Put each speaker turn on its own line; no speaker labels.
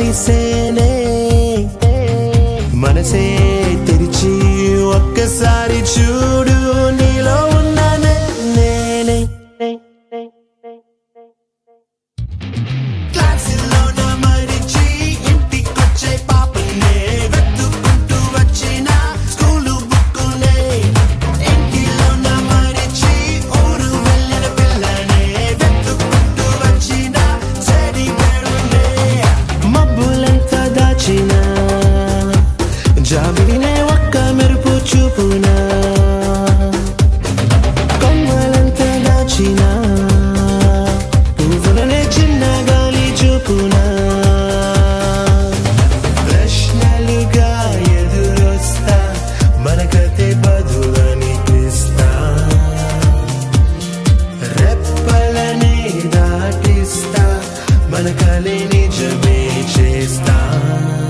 కలిసేనే మనసే తెరిచి ఒక్కసారి చూడు నీలో ఉన్నానే నేనే క్లాసులోన మరిచి ఇంటికొచ్చే పాపనే వెతుక్కుంటూ వచ్చిన స్కూలు బుక్కునే ఇంటిలోన మరిచి ఊరు వెళ్ళిన పిల్లనే వెతుక్కుంటూ వచ్చిన చెడి పెడునే మబ్బులంతా దాచిన జాబిలినే ఒక్క మెరుపు చూపునా కొమ్మలంతా దాచిన పువ్వులనే చిన్న గాలి చూపునా ప్రశ్నలుగా ఎదురొస్తా మనకతే బదులనిపిస్తా రెప్పలనే దాటిస్తా మన కలే నిజమే చేస్తా